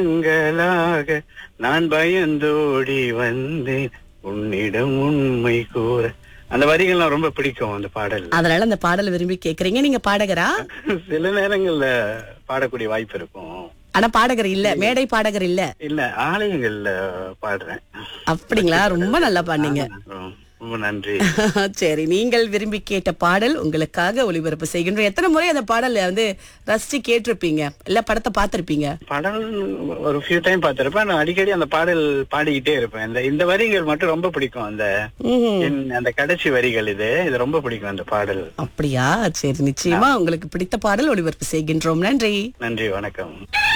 உங்களாக நான் பயந்தோடி வந்தேன் உன்னிடம் உண்மை கூற அந்த வரிகள்லாம் ரொம்ப பிடிக்கும் அந்த பாடல் அதனால அந்த பாடல் விரும்பி கேக்குறீங்க நீங்க பாடகரா சில நேரங்கள்ல பாடக்கூடிய வாய்ப்பு இருக்கும் ஆனா பாடகர் இல்ல மேடை பாடகர் இல்ல இல்ல ஆலயங்கள்ல பாடுறேன் அப்படிங்களா ரொம்ப நல்லா பாடுனீங்க ரொம்ப- ரொம்ப நன்றி சரி நீங்கள் விரும்பி கேட்ட பாடல் உங்களுக்காக ஒளிபரப்பு செய்கின்றோம் எத்தனை முறை அந்த பாடலை வந்து ரசிச்சு கேட்டிருப்பீங்க இல்ல படத்தை பார்த்திருப்பீங்க பாடல் ஒரு ஃபியூ டைம் பார்த்திருப்பேன் நான் அடிக்கடி அந்த பாடல் பாடிக்கிட்டே இருப்பேன் இந்த இந்த வரிகள் மட்டும் ரொம்ப பிடிக்கும் அந்த ம்ஹும். என் அந்த கடைசி வரிகள் இது இது ரொம்ப பிடிக்கும் அந்த பாடல் அப்படியா சரி நிச்சயமா உங்களுக்கு பிடித்த பாடல் ஒளிபரப்பு செய்கின்றோம் நன்றி நன்றி வணக்கம்